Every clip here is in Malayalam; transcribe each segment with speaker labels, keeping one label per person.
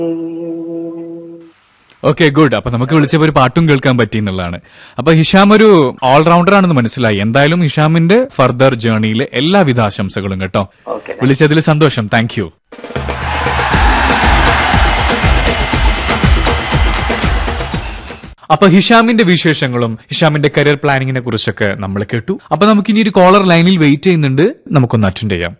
Speaker 1: ഓക്കെ ഗുഡ് അപ്പൊ നമുക്ക് വിളിച്ചപ്പോ ഒരു പാട്ടും കേൾക്കാൻ പറ്റി എന്നുള്ളതാണ് അപ്പൊ ഹിഷാം ഒരു ഓൾറൗണ്ടർ ആണെന്ന് മനസ്സിലായി എന്തായാലും ഹിഷാമിന്റെ ഫർദർ ജേർണിയിലെ എല്ലാവിധ ആശംസകളും കേട്ടോ
Speaker 2: ഓക്കെ
Speaker 1: വിളിച്ചതിൽ സന്തോഷം താങ്ക് യു അപ്പൊ ഹിഷാമിന്റെ വിശേഷങ്ങളും ഹിഷാമിന്റെ കരിയർ പ്ലാനിങ്ങിനെ കുറിച്ചൊക്കെ നമ്മൾ കേട്ടു അപ്പൊ നമുക്ക് ഇനി ഒരു കോളർ ലൈനിൽ വെയിറ്റ് ചെയ്യുന്നുണ്ട് നമുക്കൊന്ന് അറ്റൻഡ് ചെയ്യാം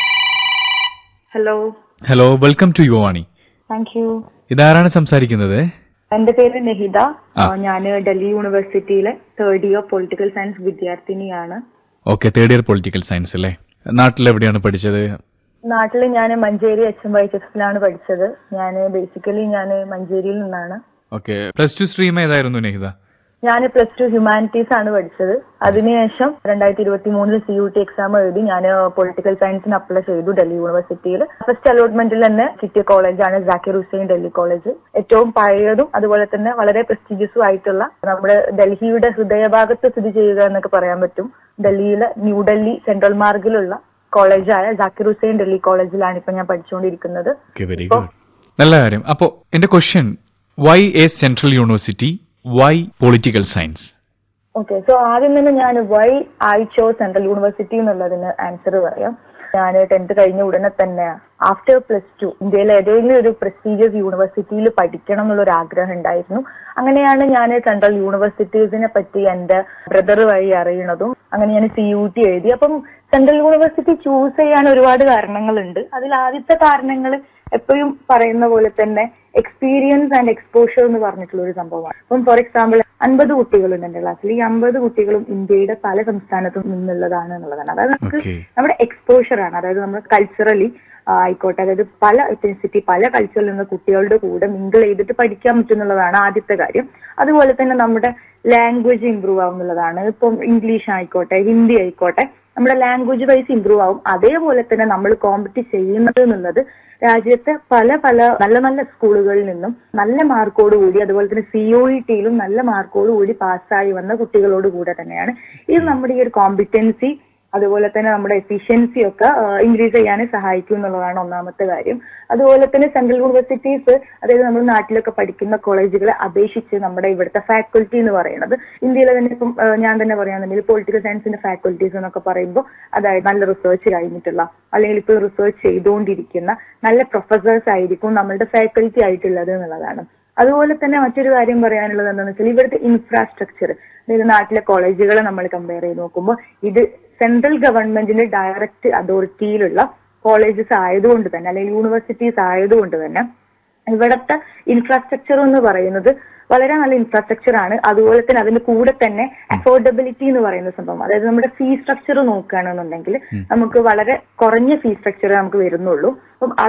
Speaker 3: hello
Speaker 1: hello welcome to Yuvani
Speaker 3: thank you
Speaker 1: ഇതാരാണ് സംസാരിക്കുന്നത്
Speaker 3: എന്റെ പേര് നെഹിദ
Speaker 1: ആ.
Speaker 3: ഞാൻ ഡൽഹി യൂണിവേഴ്സിറ്റിയിലെ തേർഡ് ഇയർ പൊളിറ്റിക്കൽ സയൻസ് വിദ്യാർത്ഥിനിയാണ്
Speaker 1: okay third year political science അല്ലേ നാട്ടിൽ എവിടെയാണ് പഠിച്ചത്
Speaker 3: നാട്ടിൽ ഞാൻ Manjeri H M Y H എസിലാണ് പഠിച്ചത് ഞാൻ ബേസിക്കലി ഞാൻ മഞ്ചേരിയിൽ നിന്നാണ്
Speaker 1: ഓക്കെ പ്ലസ് ടു സ്ട്രീം ഏതായിരുന്നു നെഹിത
Speaker 3: ഞാൻ പ്ലസ് ടു ഹ്യൂമാനിറ്റീസ് ആണ് പഠിച്ചത് അതിനുശേഷം രണ്ടായിരത്തി ഇരുപത്തി മൂന്നിൽ സി യു ടി എക്സാം എഴുതി ഞാൻ പൊളിറ്റിക്കൽ സയൻസിന് അപ്ലൈ ചെയ്തു ഡൽഹി യൂണിവേഴ്സിറ്റിയിൽ ഫസ്റ്റ് അലോട്ട്മെന്റിൽ തന്നെ കിട്ടിയ കോളേജാണ് ജാക്കിർ ഹുസൈൻ ഡൽഹി കോളേജ് ഏറ്റവും പഴയതും അതുപോലെ തന്നെ വളരെ പ്രസ്റ്റീജിയസും ആയിട്ടുള്ള നമ്മുടെ ഡൽഹിയുടെ ഹൃദയഭാഗത്ത് സ്ഥിതി ചെയ്യുക എന്നൊക്കെ പറയാൻ പറ്റും ഡൽഹിയിലെ ന്യൂഡൽഹി സെൻട്രൽ മാർഗിലുള്ള കോളേജായ ജാക്കിർ ഹുസൈൻ ഡൽഹി കോളേജിലാണ് ഇപ്പൊ ഞാൻ പഠിച്ചുകൊണ്ടിരിക്കുന്നത്
Speaker 1: ഓക്കെ വെരി ഗുഡ് നല്ല കാര്യം അപ്പോ എന്റെ question why a central university why political science
Speaker 3: okay so ആദ്യം തന്നെ ഞാൻ why I chose central university എന്നുള്ളതിന് ആൻസർ പറയാം ഞാൻ ടെൻത്ത് കഴിഞ്ഞ ഉടനെ തന്നെ ആഫ്റ്റർ പ്ലസ് ടു ഇന്ത്യയിലെ ഏതെങ്കിലും ഒരു പ്രസ്റ്റീജിയസ് യൂണിവേഴ്സിറ്റിയിൽ പഠിക്കണം എന്നുള്ളൊരു ആഗ്രഹം ഉണ്ടായിരുന്നു അങ്ങനെയാണ് ഞാൻ സെൻട്രൽ യൂണിവേഴ്സിറ്റീസിനെ പറ്റി എന്റെ ബ്രദർ വഴി അറിയണതും അങ്ങനെ ഞാൻ സി യു ടി എഴുതി അപ്പം സെൻട്രൽ യൂണിവേഴ്സിറ്റി ചൂസ് ചെയ്യാൻ ഒരുപാട് കാരണങ്ങളുണ്ട് അതിൽ ആദ്യത്തെ കാരണങ്ങൾ എപ്പോഴും പറയുന്ന പോലെ തന്നെ എക്സ്പീരിയൻസ് ആൻഡ് എക്സ്പോഷർ എന്ന് പറഞ്ഞിട്ടുള്ള ഒരു സംഭവമാണ് അപ്പം ഫോർ എക്സാമ്പിൾ അൻപത് കുട്ടികളുണ്ട് എന്റെ ക്ലാസ്സിൽ ഈ അമ്പത് കുട്ടികളും ഇന്ത്യയുടെ പല സംസ്ഥാനത്തും നിന്നുള്ളതാണ് എന്നുള്ളതാണ് അതായത് നമുക്ക്
Speaker 1: Okay.
Speaker 3: നമ്മുടെ എക്സ്പോഷർ ആണ് അതായത് നമ്മൾ കൾച്ചറലി ആയിക്കോട്ടെ അതായത് പല എത്തനിസിറ്റി പല കൾച്ചറിൽ നിന്ന് കുട്ടികളുടെ കൂടെ മിങ്കിൾ ചെയ്തിട്ട് പഠിക്കാൻ പറ്റുന്നുള്ളതാണ് ആദ്യത്തെ കാര്യം അതുപോലെ തന്നെ നമ്മുടെ ലാംഗ്വേജ് ഇമ്പ്രൂവ് ആവുന്നുള്ളതാണ് ഇപ്പം ഇംഗ്ലീഷ് ആയിക്കോട്ടെ ഹിന്ദി ആയിക്കോട്ടെ നമ്മുടെ ലാംഗ്വേജ് വൈസ് ഇമ്പ്രൂവ് ആവും അതേപോലെ തന്നെ നമ്മൾ കോമ്പറ്റ് ചെയ്യുന്നത് എന്നുള്ളത് രാജ്യത്തെ പല പല നല്ല നല്ല സ്കൂളുകളിൽ നിന്നും നല്ല മാർക്കോട് കൂടി അതുപോലെ തന്നെ സി ഒ ഇ ടിയിലും നല്ല മാർക്കോട് കൂടി പാസ്സായി വന്ന കുട്ടികളോട് കൂടെ തന്നെയാണ് ഇത് നമ്മുടെ ഈ ഒരു കോമ്പിറ്റൻസി അതുപോലെ തന്നെ നമ്മുടെ എഫിഷ്യൻസി ഒക്കെ ഇൻക്രീസ് ചെയ്യാൻ സഹായിക്കും എന്നുള്ളതാണ് ഒന്നാമത്തെ കാര്യം അതുപോലെ തന്നെ സെൻട്രൽ യൂണിവേഴ്സിറ്റീസ് അതായത് നമ്മൾ നാട്ടിലൊക്കെ പഠിക്കുന്ന കോളേജുകളെ അപേക്ഷിച്ച് നമ്മുടെ ഇവിടുത്തെ ഫാക്കൽറ്റി എന്ന് പറയുന്നത് ഇന്ത്യയിലെ തന്നെ ഇപ്പം ആ, ഞാൻ തന്നെ പറയാന്നുണ്ടെങ്കിൽ പൊളിറ്റിക്കൽ സയൻസിന്റെ ഫാക്കൽറ്റീസ് എന്നൊക്കെ പറയുമ്പോൾ അതായത് നല്ല റിസർച്ച് കഴിഞ്ഞിട്ടുള്ള അല്ലെങ്കിൽ ഇപ്പോൾ റിസർച്ച് ചെയ്തുകൊണ്ടിരിക്കുന്ന നല്ല പ്രൊഫസേഴ്സ് ആയിരിക്കും നമ്മളുടെ ഫാക്കൽറ്റി ആയിട്ടുള്ളത് എന്നുള്ളതാണ് അതുപോലെ തന്നെ മറ്റൊരു കാര്യം പറയാനുള്ളത് എന്താണെന്ന് വെച്ചാൽ ഇവിടുത്തെ ഇൻഫ്രാസ്ട്രക്ചർ അതായത് നാട്ടിലെ കോളേജുകളെ നമ്മൾ കമ്പയർ ചെയ്ത് നോക്കുമ്പോൾ ഇത് സെൻട്രൽ ഗവൺമെന്റിന്റെ ഡയറക്റ്റ് അതോറിറ്റിയിലുള്ള കോളേജസ് ആയതുകൊണ്ട് തന്നെ അല്ലെങ്കിൽ യൂണിവേഴ്സിറ്റീസ് ആയതുകൊണ്ട് തന്നെ ഇവിടുത്തെ ഇൻഫ്രാസ്ട്രക്ചർ എന്ന് പറയുന്നത് വളരെ നല്ല ഇൻഫ്രാസ്ട്രക്ചർ ആണ് അതുപോലെ തന്നെ അതിന്റെ കൂടെ തന്നെ അഫോർഡബിലിറ്റി എന്ന് പറയുന്ന സംഭവം അതായത് നമ്മുടെ ഫീ സ്ട്രക്ചർ നോക്കുകയാണെന്നുണ്ടെങ്കിൽ നമുക്ക് വളരെ കുറഞ്ഞ ഫീ സ്ട്രക്ചർ നമുക്ക് വരുന്നുള്ളൂ അപ്പം